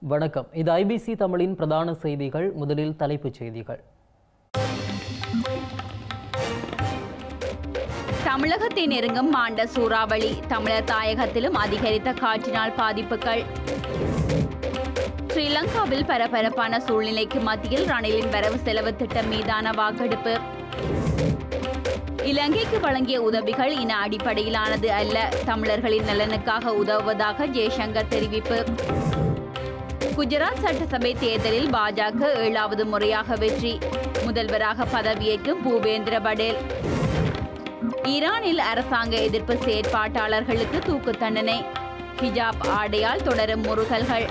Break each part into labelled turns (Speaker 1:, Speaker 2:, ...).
Speaker 1: வணக்கம் இது ஐபிசி தமிழின் பிரதான செய்திகள் முதலில் தலைப்புச் செய்திகள்
Speaker 2: தமிழகத்தை நெருங்கும் மாண்ட சூறாவளி தமிழர் தாயகத்திலும் அதிகரித்த காற்றினால் பாதிப்புகள் ஸ்ரீலங்காவில் பரபரப்பான சூழ்நிலைக்கு மத்தியில் ரணிலின் வரவு செலவு திட்டம் மீதான வாக்கெடுப்பு இலங்கைக்கு வழங்கிய உதவிகள் இன அடிப்படையிலானது அல்ல தமிழர்களின் நலனுக்காக உதவுவதாக ஜெய்சங்கர் தெரிவிப்பு குஜராத் சட்டசபை தேர்தலில் பாஜக ஏழாவது முறையாக வெற்றி முதல்வராக பதவியேற்கும் பூபேந்திர படேல் ஈரானில் அரசாங்க எதிர்ப்பு செயற்பாட்டாளர்களுக்கு தூக்கு தண்டனை ஹிஜாப் ஆடையால் தொடரும் முருகல்கள்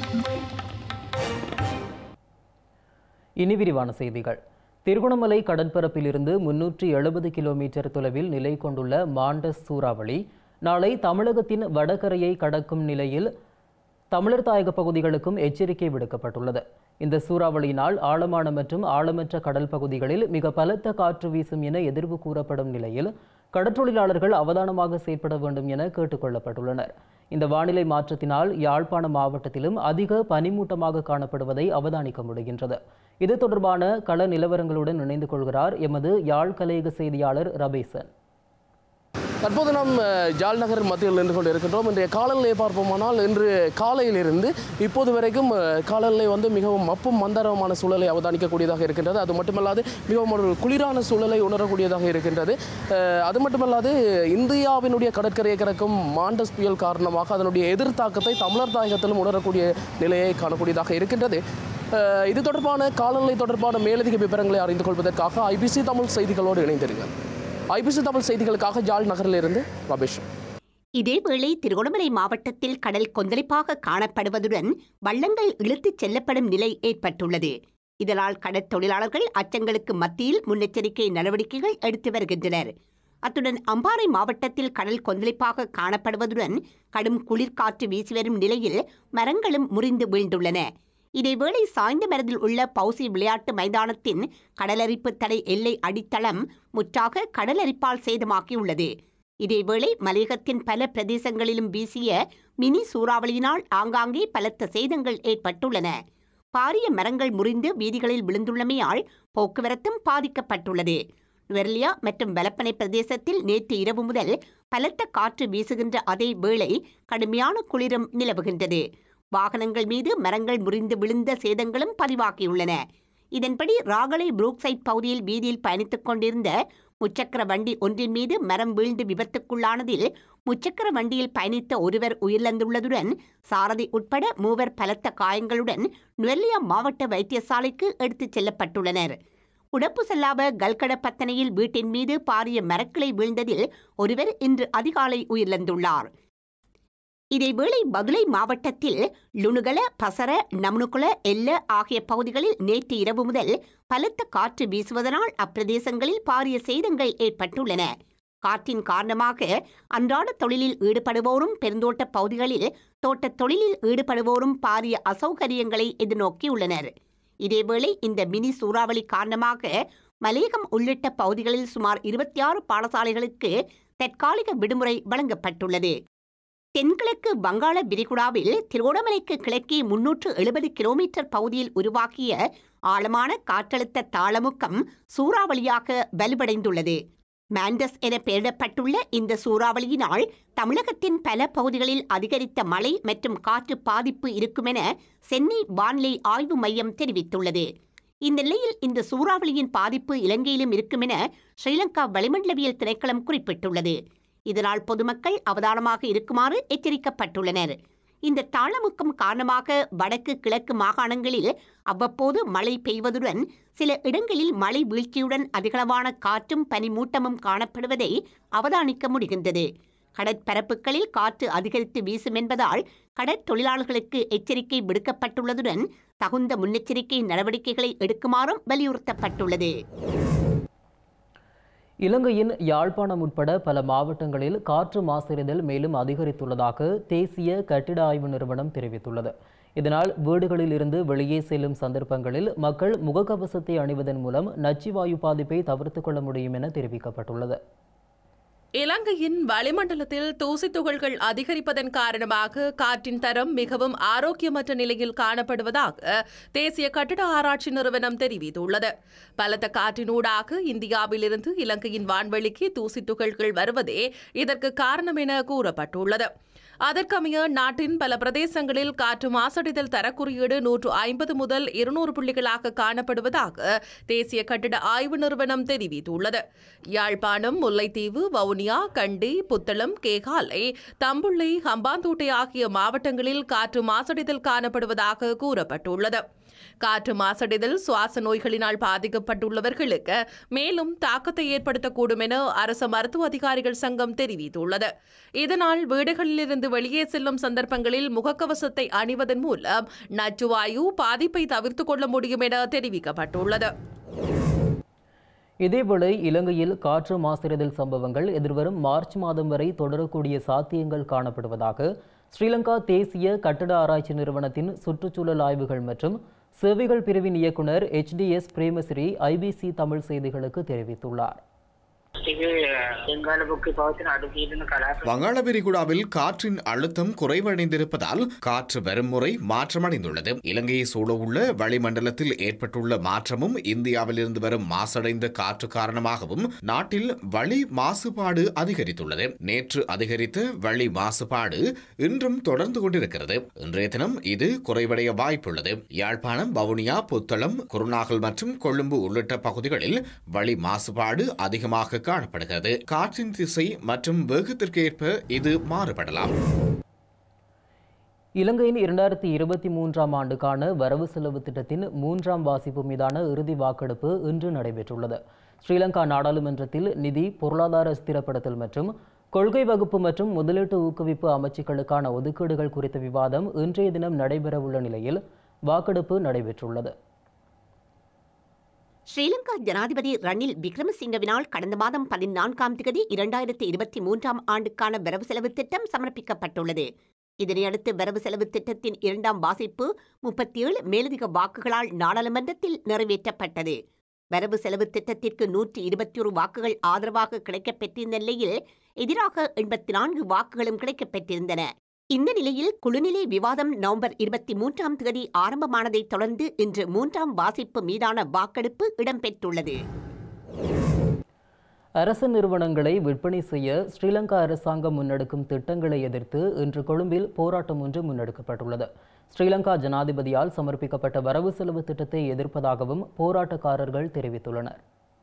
Speaker 1: இனி விரிவான செய்திகள் திருகோணமலை கடற்பரப்பிலிருந்து முன்னூற்றி எழுபது கிலோமீட்டர் தொலைவில் நிலை கொண்டுள்ள மாண்டஸ் சூறாவளி நாளை தமிழகத்தின் வடகரையை கடக்கும் நிலையில் தமிழர் தாயக பகுதிகளுக்கும் எச்சரிக்கை விடுக்கப்பட்டுள்ளது இந்த சூறாவளியினால் ஆழமான மற்றும் ஆழமற்ற கடல் பகுதிகளில் மிக பலத்த காற்று வீசும் என எதிர்வு கூறப்படும் நிலையில் கடற்றொழிலாளர்கள் அவதானமாக செயற்பட வேண்டும் என கேட்டுக்கொள்ளப்பட்டுள்ளனர் இந்த வானிலை மாற்றத்தினால் யாழ்ப்பாண மாவட்டத்திலும் அதிக பனிமூட்டமாக காணப்படுவதை அவதானிக்க முடிகின்றது இது தொடர்பான கள நிலவரங்களுடன் இணைந்து கொள்கிறார் எமது யாழ் கலையக செய்தியாளர் ரபேசன்
Speaker 3: தற்போது நாம் அஹ், ஜாழ் நகர் மத்தியில் நின்று கொண்டு இருக்கின்றோம் இன்றைய காலநிலையை பார்ப்போமானால் இன்று காலையிலிருந்து இப்போது வரைக்கும் அஹ், காலநிலை வந்து மிகவும் மப்பும் மந்தரமான சூழலை அவதானிக்கக்கூடியதாக இருக்கின்றது அது மட்டுமல்லாது மிகவும் ஒரு குளிரான சூழலை உணரக்கூடியதாக இருக்கின்றது அஹ், அது மட்டுமல்லாது இந்தியாவினுடைய கடற்கரையை கிடக்கும் மாண்டஸ் புயல் காரணமாக அதனுடைய எதிர்த்தாக்கத்தை தமிழர் தாயகத்திலும் உணரக்கூடிய நிலையை காணக்கூடியதாக இருக்கின்றது அஹ், இது தொடர்பான காலநிலை தொடர்பான மேலதிக விவரங்களை அறிந்து கொள்வதற்காக ஐபிசி தமிழ் செய்திகளோடு இணைந்திருங்கள் ஐபிசி தமிழ் செய்திகளுக்காக ஜாழ் நகரிலிருந்து ரபேஷ்
Speaker 4: இதேவேளை திருகோணமலை மாவட்டத்தில் கடல் கொந்தளிப்பாக காணப்படுவதுடன் வள்ளங்கள் இழுத்துச் செல்லப்படும் நிலை ஏற்பட்டுள்ளது இதனால் கடற்தொழிலாளர்கள் அச்சங்களுக்கு மத்தியில் முன்னெச்சரிக்கை நடவடிக்கைகள் எடுத்து வருகின்றனர் அத்துடன் அம்பாறை மாவட்டத்தில் கடல் கொந்தளிப்பாக காணப்படுவதுடன் கடும் குளிர்காற்று வீசி வரும் நிலையில் மரங்களும் முறிந்து வீழ்ந்துள்ளன இதேவேளை சாய்ந்த மரத்தில் உள்ள பௌசி விளையாட்டு மைதானத்தின் கடலரிப்பு தடை எல்லை அடித்தளம் முற்றாக கடலரிப்பால் சேதமாக்கியுள்ளது இதேவேளை மலையகத்தின் பல பிரதேசங்களிலும் வீசிய மினி சூறாவளியினால் ஆங்காங்கே பலத்த சேதங்கள் ஏற்பட்டுள்ளன பாரிய மரங்கள் முறிந்து வீதிகளில் விழுந்துள்ளமையால் போக்குவரத்தும் பாதிக்கப்பட்டுள்ளது நுவர்லியா மற்றும் வலப்பனை பிரதேசத்தில் நேற்று இரவு முதல் பலத்த காற்று வீசுகின்ற அதே வேளை கடுமையான குளிரும் நிலவுகின்றது வாகனங்கள் மீது மரங்கள் முறிந்து விழுந்த சேதங்களும் பதிவாகியுள்ளன இதன்படி ராகலை புரூக்சைட் பகுதியில் வீதியில் பயணித்துக் கொண்டிருந்த முச்சக்கர வண்டி ஒன்றின் மீது மரம் வீழ்ந்து விபத்துக்குள்ளானதில் முச்சக்கர வண்டியில் பயணித்த ஒருவர் உயிரிழந்துள்ளதுடன் சாரதி உட்பட மூவர் பலத்த காயங்களுடன் நுவர்லியா மாவட்ட வைத்தியசாலைக்கு எடுத்துச் செல்லப்பட்டுள்ளனர் உடப்பு செல்லாவ கல்கட பத்தனையில் வீட்டின் மீது பாரிய மரக்கிளை வீழ்ந்ததில் ஒருவர் இன்று அதிகாலை உயிரிழந்துள்ளார் இதேவேளை பதுளை மாவட்டத்தில் லுணுகல பசர நமுனுகுல எல்ல ஆகிய பகுதிகளில் நேற்று இரவு முதல் பலத்த காற்று வீசுவதனால் அப்பிரதேசங்களில் பாரிய சேதங்கள் ஏற்பட்டுள்ளன காற்றின் காரணமாக அன்றாட தொழிலில் ஈடுபடுவோரும் பெருந்தோட்ட பகுதிகளில் தோட்டத் தொழிலில் ஈடுபடுவோரும் பாரிய அசௌகரியங்களை எதிர்நோக்கியுள்ளனர் இதேவேளை இந்த மினி சூறாவளி காரணமாக மலையகம் உள்ளிட்ட பகுதிகளில் சுமார் இருபத்தி ஆறு பாடசாலைகளுக்கு தற்காலிக விடுமுறை வழங்கப்பட்டுள்ளது தென்கிழக்கு வங்காள விரிகுடாவில் திருகோணமலைக்கு கிழக்கே முன்னூற்று எழுபது கிலோமீட்டர் பகுதியில் உருவாக்கிய ஆழமான காற்றழுத்த தாளமுக்கம் சூறாவளியாக வலுவடைந்துள்ளது மாண்டஸ் என பெயரிடப்பட்டுள்ள இந்த சூறாவளியினால் தமிழகத்தின் பல பகுதிகளில் அதிகரித்த மழை மற்றும் காற்று பாதிப்பு இருக்குமென சென்னை வானிலை ஆய்வு மையம் தெரிவித்துள்ளது இந்த நிலையில் இந்த சூறாவளியின் பாதிப்பு இலங்கையிலும் இருக்குமென ஸ்ரீலங்கா வளிமண்டலவியல் திணைக்களம் குறிப்பிட்டுள்ளது இதனால் பொதுமக்கள் அவதானமாக இருக்குமாறு எச்சரிக்கப்பட்டுள்ளனர் இந்த தாளமுக்கம் காரணமாக வடக்கு கிழக்கு மாகாணங்களில் அவ்வப்போது மழை பெய்வதுடன் சில இடங்களில் மழை வீழ்ச்சியுடன் அதிகளவான காற்றும் பனிமூட்டமும் காணப்படுவதை அவதானிக்க முடிகின்றது கடற்பரப்புகளில் காற்று அதிகரித்து வீசும் என்பதால் கடற்தொழிலாளர்களுக்கு எச்சரிக்கை விடுக்கப்பட்டுள்ளதுடன் தகுந்த முன்னெச்சரிக்கை நடவடிக்கைகளை எடுக்குமாறும் வலியுறுத்தப்பட்டுள்ளது
Speaker 1: இலங்கையின் யாழ்ப்பாணம் உட்பட பல மாவட்டங்களில் காற்று மாசடைதல் மேலும் அதிகரித்துள்ளதாக தேசிய கட்டிட ஆய்வு நிறுவனம் தெரிவித்துள்ளது இதனால் வீடுகளில் இருந்து வெளியே செல்லும் சந்தர்ப்பங்களில் மக்கள் முகக்கவசத்தை அணிவதன் மூலம் நச்சுவாயு பாதிப்பை தவிர்த்துக் கொள்ள முடியும் என தெரிவிக்கப்பட்டுள்ளது
Speaker 5: இலங்கையின் வளிமண்டலத்தில் தூசித் துகள்கள் அதிகரிப்பதன் காரணமாக காற்றின் தரம் மிகவும் ஆரோக்கியமற்ற நிலையில் காணப்படுவதாக தேசிய கட்டிட ஆராய்ச்சி நிறுவனம் தெரிவித்துள்ளது பலத்த காற்றினூடாக இந்தியாவிலிருந்து இலங்கையின் வான்வெளிக்கு தூசித் துகள்கள் வருவதே இதற்கு காரணம் என கூறப்பட்டுள்ளது அதற்கமைய நாட்டின் பல பிரதேசங்களில் காற்று மாசடைதல் தரக்குறியீடு நூற்று ஐம்பது முதல் இருநூறு புள்ளிகளாக காணப்படுவதாக தேசிய கட்டிட ஆய்வு நிறுவனம் தெரிவித்துள்ளது யாழ்ப்பாணம் முல்லைத்தீவு வவுனியா கண்டி புத்தளம் கேகாலை தம்புள்ளை ஹம்பாந்தோட்டை ஆகிய மாவட்டங்களில் காற்று மாசடைதல் காணப்படுவதாக கூறப்பட்டுள்ளது காற்று மாசடைதல் சுவாச நோய்களினால் பாதிக்கப்பட்டுள்ளவர்களுக்கு மேலும் தாக்கத்தை ஏற்படுத்தக்கூடும் என அரசு மருத்துவ அதிகாரிகள் சங்கம் தெரிவித்துள்ளது இதனால் வீடுகளிலிருந்து வெளியே செல்லும் சந்தர்ப்பங்களில் முகக்கவசத்தை அணிவதன் மூலம் நச்சுவாயு பாதிப்பை தவிர்த்துக் கொள்ள முடியும் என தெரிவிக்கப்பட்டுள்ளது
Speaker 1: இதேவேளை இலங்கையில் காற்று மாசடைதல் சம்பவங்கள் எதிர்வரும் மார்ச் மாதம் வரை தொடரக்கூடிய சாத்தியங்கள் காணப்படுவதாக ஸ்ரீலங்கா தேசிய கட்டட ஆராய்ச்சி நிறுவனத்தின் சுற்றுச்சூழல் ஆய்வுகள் மற்றும் சேவைகள் பிரிவின் இயக்குனர் எச்டிஎஸ் பிரேமசிறி ஐபிசி தமிழ் செய்திகளுக்கு தெரிவித்துள்ளார்
Speaker 6: ටිකේ සිංහල බුක්කි පවතින අඩු කීදන කලාප
Speaker 7: வங்காள விரிகுடாவில் காற்றின் அழுத்தம் குறைவடைந்திருப்பதால் காற்று வரும் முறை மாற்றமடைந்துள்ளது இலங்கையை சூழவுள்ள வளிமண்டலத்தில் ஏற்பட்டுள்ள மாற்றமும் இந்தியாவிலிருந்து வரும் மாசடைந்த காற்று காரணமாகவும் நாட்டில் வளி மாசுபாடு அதிகரித்துள்ளது நேற்று அதிகரித்த வளி மாசுபாடு இன்றும் தொடர்ந்து கொண்டிருக்கிறது இன்றைய தினம் இது குறைவடைய வாய்ப்புள்ளது யாழ்ப்பாணம் வவுனியா புத்தளம் குருநாகல் மற்றும் கொழும்பு உள்ளிட்ட பகுதிகளில் வளி மாசுபாடு அதிகமாக காணப்படுகிறது காற்றின் திசை மற்றும் வேகத்திற்கேற்ப இது மாறுபடலாம்
Speaker 1: இலங்கையின் இரண்டாயிரத்தி இருபத்தி மூன்றாம் ஆண்டுக்கான வரவு செலவு திட்டத்தின் மூன்றாம் வாசிப்பு மீதான இறுதி வாக்கெடுப்பு இன்று நடைபெற்றுள்ளது ஸ்ரீலங்கா நாடாளுமன்றத்தில் நிதி பொருளாதார ஸ்திரப்படுத்தல் மற்றும் கொள்கை வகுப்பு மற்றும் முதலீட்டு ஊக்குவிப்பு அமைச்சுக்களுக்கான ஒதுக்கீடுகள் குறித்த விவாதம் இன்றைய தினம் நடைபெறவுள்ள நிலையில் வாக்கெடுப்பு நடைபெற்றுள்ளது
Speaker 4: ஸ்ரீலங்கா ஜனாதிபதி ரணில் விக்ரமசிங்கவினால் கடந்த மாதம் பதினான்காம் தேதி இரண்டாயிரத்தி இருபத்தி மூன்றாம் ஆண்டுக்கான வரவு செலவு திட்டம் சமர்ப்பிக்கப்பட்டுள்ளது இதனையடுத்து வரவு செலவு திட்டத்தின் இரண்டாம் வாசிப்பு முப்பத்தி ஏழு மேலதிக வாக்குகளால் நாடாளுமன்றத்தில் நிறைவேற்றப்பட்டது வரவு செலவு திட்டத்திற்கு நூற்றி இருபத்தி ஒரு வாக்குகள் ஆதரவாக கிடைக்கப் பெற்றிருந்த நிலையில் எதிராக எண்பத்தி நான்கு வாக்குகளும் கிடைக்கப் பெற்றிருந்தன இந்த நிலையில் குழுநிலை விவாதம் நவம்பர் இருபத்தி மூன்றாம் தேதி ஆரம்பமானதைத் தொடர்ந்து இன்று மூன்றாம் வாசிப்பு மீதான வாக்கெடுப்பு இடம்பெற்றுள்ளது
Speaker 1: அரசு நிறுவனங்களை விற்பனை செய்ய ஸ்ரீலங்கா அரசாங்கம் முன்னெடுக்கும் திட்டங்களை எதிர்த்து இன்று கொழும்பில் போராட்டம் ஒன்று முன்னெடுக்கப்பட்டுள்ளது ஸ்ரீலங்கா ஜனாதிபதியால் சமர்ப்பிக்கப்பட்ட வரவு செலவு திட்டத்தை எதிர்ப்பதாகவும் போராட்டக்காரர்கள் தெரிவித்துள்ளனர்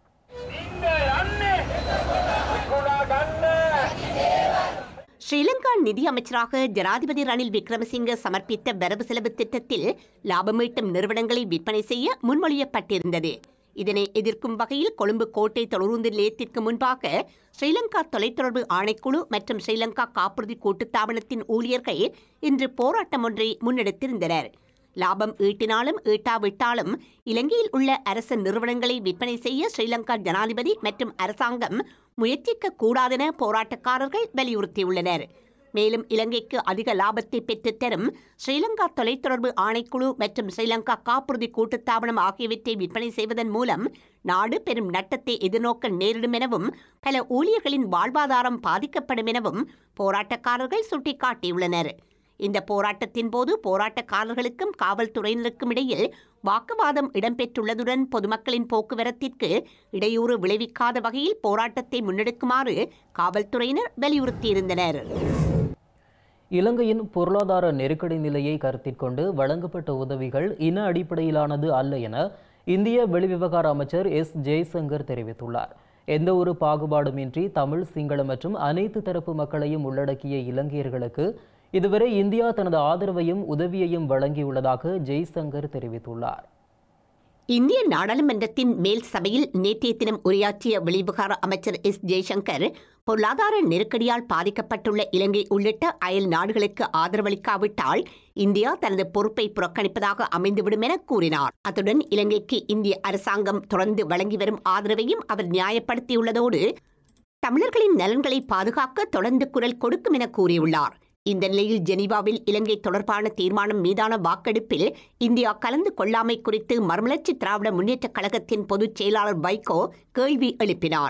Speaker 4: ஸ்ரீலங்கா நிதி அமைச்சராக ஜனாதிபதி ரணில் விக்ரமசிங்க சமர்ப்பித்த வரவு செலவு திட்டத்தில் லாபமீட்டும் நிறுவனங்களை விற்பனை செய்ய முன்மொழியப்பட்டிருந்தது இதனை எதிர்க்கும் வகையில் கொழும்பு கோட்டை தொடருந்து நிலையத்திற்கு முன்பாக ஸ்ரீலங்கா தொலைத்தொடர்பு ஆணைக்குழு மற்றும் ஸ்ரீலங்கா காப்புறுதி கூட்டுத்தாபனத்தின் ஊழியர்கள் இன்று போராட்டம் ஒன்றை முன்னெடுத்திருந்தனர் லாபம் ஈட்டினாலும் ஈட்டாவிட்டாலும் இலங்கையில் உள்ள அரசு நிறுவனங்களை விற்பனை செய்ய ஸ்ரீலங்கா ஜனாதிபதி மற்றும் அரசாங்கம் முயற்சிக்க கூடாதென போராட்டக்காரர்கள் வலியுறுத்தியுள்ளனர் மேலும் இலங்கைக்கு அதிக லாபத்தை பெற்றுத் தரும் ஸ்ரீலங்கா தொலைத்தொடர்பு ஆணைக்குழு மற்றும் ஸ்ரீலங்கா காப்புறுதி கூட்டுத்தாபனம் ஆகியவற்றை விற்பனை செய்வதன் மூலம் நாடு பெரும் நட்டத்தை எதிர்நோக்க நேரிடும் எனவும் பல ஊழியர்களின் வாழ்வாதாரம் பாதிக்கப்படும் எனவும் போராட்டக்காரர்கள் சுட்டிக்காட்டியுள்ளனர் இந்த போராட்டத்தின் போது போராட்டக்காரர்களுக்கும் காவல்துறையினருக்கும் இடையில் வாக்குவாதம் இடம்பெற்றுள்ளதுடன் பொதுமக்களின் போக்குவரத்திற்கு இடையூறு விளைவிக்காத வகையில் போராட்டத்தை முன்னெடுக்குமாறு காவல்துறையினர் வலியுறுத்தியிருந்தனர்
Speaker 1: இலங்கையின் பொருளாதார நெருக்கடி நிலையை கருத்தில் கொண்டு வழங்கப்பட்ட உதவிகள் இன அடிப்படையிலானது அல்ல என இந்திய வெளிவிவகார அமைச்சர் எஸ் ஜெய்சங்கர் தெரிவித்துள்ளார் எந்த ஒரு பாகுபாடுமின்றி தமிழ் சிங்கள மற்றும் அனைத்து தரப்பு மக்களையும் உள்ளடக்கிய இலங்கையர்களுக்கு இதுவரை இந்தியா தனது ஆதரவையும் உதவியையும் வழங்கியுள்ளதாக ஜெய்சங்கர் தெரிவித்துள்ளார்
Speaker 4: இந்திய நாடாளுமன்றத்தின் மேல் சபையில் நேற்றைய தினம் உரையாற்றிய வெளிவிவகார அமைச்சர் எஸ் ஜெய்சங்கர் பொருளாதார நெருக்கடியால் பாதிக்கப்பட்டுள்ள இலங்கை உள்ளிட்ட அயல் நாடுகளுக்கு ஆதரவளிக்காவிட்டால் இந்தியா தனது பொறுப்பை புறக்கணிப்பதாக அமைந்துவிடும் என கூறினார் அத்துடன் இலங்கைக்கு இந்திய அரசாங்கம் தொடர்ந்து வழங்கி வரும் ஆதரவையும் அவர் நியாயப்படுத்தியுள்ளதோடு தமிழர்களின் நலன்களை பாதுகாக்க தொடர்ந்து குரல் கொடுக்கும் என கூறியுள்ளார் இந்த நிலையில் ஜெனீவாவில் இலங்கை தொடர்பான தீர்மானம் மீதான வாக்கெடுப்பில் இந்தியா கலந்து கொள்ளாமை குறித்து மறுமலர்ச்சி திராவிட முன்னேற்றக் கழகத்தின் பொதுச் செயலாளர் வைகோ கேள்வி எழுப்பினார்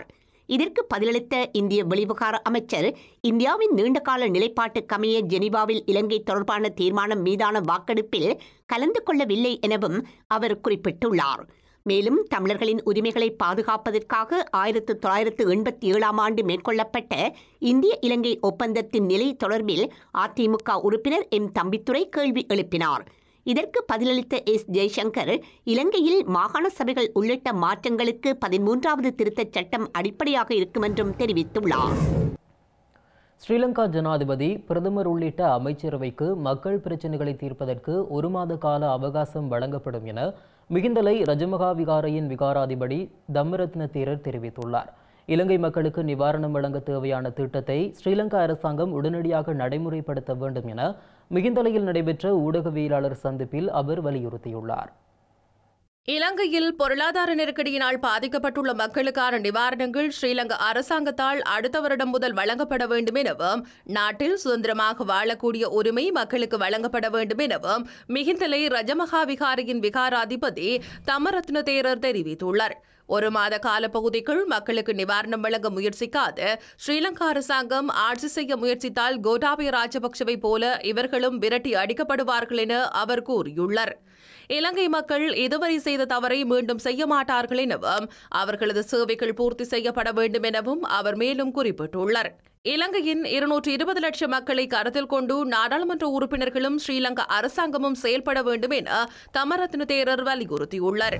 Speaker 4: இதற்கு பதிலளித்த இந்திய வெளிவிவகார அமைச்சர் இந்தியாவின் நீண்டகால நிலைப்பாட்டுக்கமைய ஜெனீவாவில் இலங்கை தொடர்பான தீர்மானம் மீதான வாக்கெடுப்பில் கலந்து கொள்ளவில்லை எனவும் அவர் குறிப்பிட்டுள்ளார் மேலும் தமிழர்களின் உரிமைகளை பாதுகாப்பதற்காக ஆயிரத்து தொள்ளாயிரத்து எண்பத்தி ஏழாம் ஆண்டு மேற்கொள்ளப்பட்ட இந்திய இலங்கை ஒப்பந்தத்தின் நிலை தொடர்பில் அதிமுக உறுப்பினர் எம் தம்பித்துரை கேள்வி எழுப்பினார் இதற்கு பதிலளித்த எஸ் ஜெய்சங்கர் இலங்கையில் மாகாண சபைகள் உள்ளிட்ட மாற்றங்களுக்கு பதிமூன்றாவது திருத்தச் சட்டம் அடிப்படையாக இருக்கும் என்றும் தெரிவித்துள்ளார்
Speaker 1: ஸ்ரீலங்கா ஜனாதிபதி பிரதமர் உள்ளிட்ட அமைச்சரவைக்கு மக்கள் பிரச்சினைகளை தீர்ப்பதற்கு ஒரு மாத கால அவகாசம் வழங்கப்படும் என மிகிந்தலை ரஜமகா விகாரையின் விகாராதிபதி தம்மரத்ன தேரர் தெரிவித்துள்ளார் இலங்கை மக்களுக்கு நிவாரணம் வழங்க தேவையான திட்டத்தை ஸ்ரீலங்கா அரசாங்கம் உடனடியாக நடைமுறைப்படுத்த வேண்டும் என மிகிந்தலையில் நடைபெற்ற ஊடகவியலாளர் சந்திப்பில் அவர் வலியுறுத்தியுள்ளார்
Speaker 5: இலங்கையில் பொருளாதார நெருக்கடியினால் பாதிக்கப்பட்டுள்ள மக்களுக்கான நிவாரணங்கள் ஸ்ரீலங்கா அரசாங்கத்தால் அடுத்த வருடம் முதல் வழங்கப்பட வேண்டும் எனவும் நாட்டில் சுதந்திரமாக வாழக்கூடிய உரிமை மக்களுக்கு வழங்கப்பட வேண்டும் எனவும் மிகிந்தலை ரஜமகா விகாரியின் விகாராதிபதி தமரத்ன தேரர் தெரிவித்துள்ளார் ஒரு மாத காலப்பகுதிக்குள் மக்களுக்கு நிவாரணம் வழங்க முயற்சிக்காது ஸ்ரீலங்கா அரசாங்கம் ஆட்சி செய்ய முயற்சித்தால் கோட்டாபய ராஜபக்சவை போல இவர்களும் விரட்டி அடிக்கப்படுவார்கள் என அவர் கூறியுள்ளார் இலங்கை மக்கள் இதுவரை செய்த தவறை மீண்டும் செய்ய மாட்டார்கள் எனவும் அவர்களது சேவைகள் பூர்த்தி செய்யப்பட வேண்டும் எனவும் அவர் மேலும் குறிப்பிட்டுள்ளார் இலங்கையின் இருநூற்று இருபது லட்சம் மக்களை கருத்தில் கொண்டு நாடாளுமன்ற உறுப்பினர்களும் ஸ்ரீலங்கா அரசாங்கமும் செயல்பட வேண்டும் என தமரத்ன தேரர் வலியுறுத்தியுள்ளார்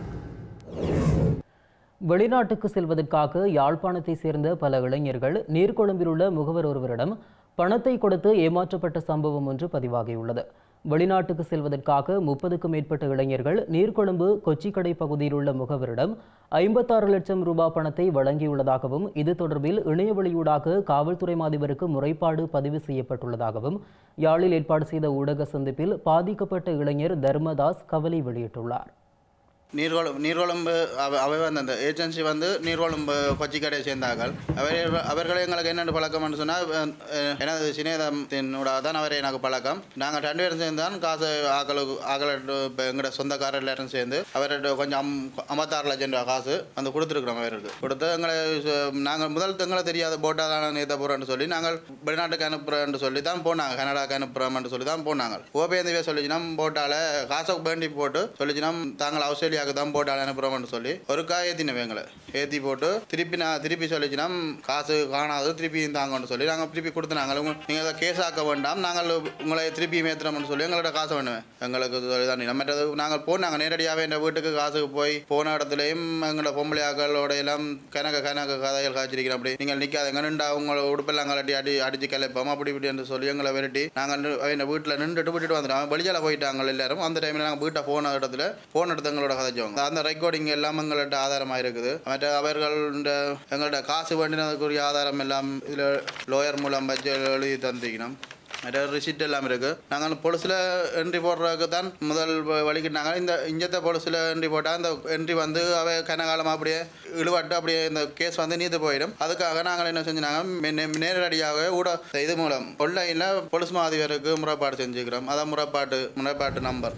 Speaker 1: வெளிநாட்டுக்கு செல்வதற்காக யாழ்ப்பாணத்தை சேர்ந்த பல இளைஞர்கள் நீர்கொழும்பில் உள்ள முகவர் ஒருவரிடம் பணத்தை கொடுத்து ஏமாற்றப்பட்ட சம்பவம் ஒன்று பதிவாகியுள்ளது வெளிநாட்டுக்கு செல்வதற்காக முப்பதுக்கும் மேற்பட்ட இளைஞர்கள் நீர்கொழும்பு கொச்சிக்கடை பகுதியில் உள்ள முகவரிடம் ஐம்பத்தாறு லட்சம் ரூபாய் பணத்தை வழங்கியுள்ளதாகவும் இது தொடர்பில் இணையவழியூடாக காவல்துறை மாதிபருக்கு முறைப்பாடு பதிவு செய்யப்பட்டுள்ளதாகவும் யாழில் ஏற்பாடு செய்த ஊடக சந்திப்பில் பாதிக்கப்பட்ட இளைஞர் தர்மதாஸ் கவலை வெளியிட்டுள்ளார்
Speaker 8: நீர்கொழும்பு நீர்கொழும்பு அவ அவை வந்து அந்த ஏஜென்சி வந்து நீர்கொழும்பு கொச்சிக்கடையை சேர்ந்தார்கள் அவர் அவர்கள் எங்களுக்கு என்னென்ன பழக்கம்னு சொன்னால் எனது சிநேதத்தினோட தான் அவர் எனக்கு பழக்கம் நாங்கள் ரெண்டு பேரும் சேர்ந்து தான் காசு ஆக்களுக்கு ஆக்கள் இப்போ எங்களோட சொந்தக்காரர் எல்லாரும் சேர்ந்து அவர்கிட்ட கொஞ்சம் அம் ஐம்பத்தாறு லட்சம் ரூபா காசு வந்து கொடுத்துருக்குறோம் அவருக்கு கொடுத்து எங்களை நாங்கள் முதல் எங்களை தெரியாத போட்டால் தான் நேற்ற போகிறோன்னு சொல்லி நாங்கள் வெளிநாட்டுக்கு அனுப்புகிறோன்னு சொல்லி தான் போனாங்க கனடாக்கு அனுப்புகிறோம்னு சொல்லி தான் போனாங்க ஓபேந்திவே சொல்லிச்சுனா போட்டால காசை வேண்டி போட்டு சொல்லிச்சுனா தாங்கள் ஆஸ்திரேலியாவுக்கு தான் போட்டால் அனுப்புகிறோம்னு சொல்லி ஒருக்கா ஏற்றினோம் எங்களை ஏற்றி போட்டு திருப்பி நான் திருப்பி சொல்லிச்சுனா காசு காணாது திருப்பி தாங்கன்னு சொல்லி நாங்கள் திருப்பி கொடுத்து நாங்கள் நீங்கள் கேஸ் ஆக்க வேண்டாம் நாங்கள் உங்களை திருப்பி ஏற்றுறோம்னு சொல்லி எங்களோட காசு வேணுவேன் எங்களுக்கு சொல்லி தான் நம்மட்டது நாங்கள் போனாங்க நேரடியாகவே என் வீட்டுக்கு காசுக்கு போய் போன இடத்துலையும் எங்களோட பொம்பளையாக்களோட எல்லாம் கணக்க கணக்க கதைகள் காய்ச்சிருக்கிறோம் அப்படி நீங்கள் நிற்காதங்க நின்றா உங்களை உடுப்பெல்லாம் கலட்டி அடி அடிச்சு கிளப்போம் அப்படி இப்படி என்று சொல்லி எங்களை விரட்டி நாங்கள் என் வீட்டில் நின்றுட்டு விட்டுட்டு வந்துட்டோம் வெளியால் போயிட்டாங்க எல்லாரும் அந்த டைமில் நாங்கள் வீட்டை போன இடத்துல போன இடத்துல எங்களோட கதைச்சோங்க அந்த ரெக்கார்டிங் எல்லாம் எங்கள்கிட்ட ஆதாரமாக இருக்குது மற்ற அவர்கள் எங்கள்கிட்ட காசு வேண்டினதுக்குரிய ஆதாரம் எல்லாம் இதில் லோயர் மூலம் வச்சு எழுதி தந்திக்கணும் மற்ற ரிசிப்ட் எல்லாம் இருக்குது நாங்கள் பொலிசில் என்ட்ரி போடுறதுக்கு தான் முதல் வலிக்கிட்டாங்க இந்த இஞ்சத்தை பொலிசில் என்ட்ரி போட்டால் அந்த என்ட்ரி வந்து அவை கனகாலமாக அப்படியே இழுவாட்டு அப்படியே இந்த கேஸ் வந்து நீத்து போயிடும் அதுக்காக நாங்கள் என்ன செஞ்சாங்க நேரடியாக ஊட இது மூலம் ஆன்லைனில் பொலிஸ் மாதிபருக்கு முறைப்பாடு செஞ்சுக்கிறோம் அதான் முறைப்பாட்டு முறைப்பாட்டு நம்பர்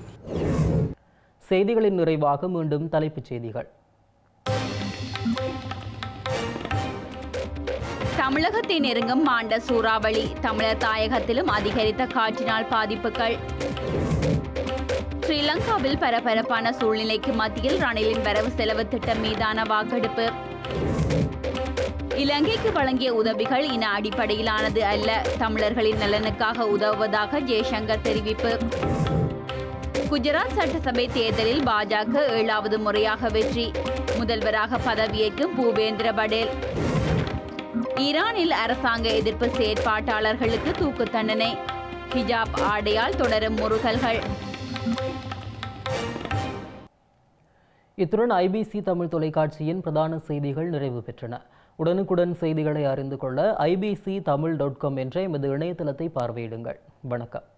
Speaker 1: செய்திகளின் நிறைவாக மீண்டும் தலைப்புச் செய்திகள்
Speaker 2: தமிழகத்தை நெருங்கும் மாண்ட சூறாவளி தமிழர் தாயகத்திலும் அதிகரித்த காற்றினால் பாதிப்புகள் ஸ்ரீலங்காவில் பரபரப்பான சூழ்நிலைக்கு மத்தியில் ரணிலின் வரவு செலவு திட்டம் மீதான வாக்கெடுப்பு இலங்கைக்கு வழங்கிய உதவிகள் இன அடிப்படையிலானது அல்ல தமிழர்களின் நலனுக்காக உதவுவதாக ஜெய்சங்கர் தெரிவிப்பு குஜராத் சட்டசபை தேர்தலில் பாஜக ஏழாவது முறையாக வெற்றி முதல்வராக பதவியேற்கும் பூபேந்திர படேல் ஈரானில் அரசாங்க எதிர்ப்பு செயற்பாட்டாளர்களுக்கு தூக்கு தண்டனை ஹிஜாப் ஆடையால் தொடரும் முருகல்கள்
Speaker 1: இத்துடன் ஐபிசி தமிழ் தொலைக்காட்சியின் பிரதான செய்திகள் நிறைவு பெற்றன உடனுக்குடன் செய்திகளை அறிந்து கொள்ள ஐபிசி தமிழ் டாட் காம் என்ற எமது இணையதளத்தை பார்வையிடுங்கள் வணக்கம்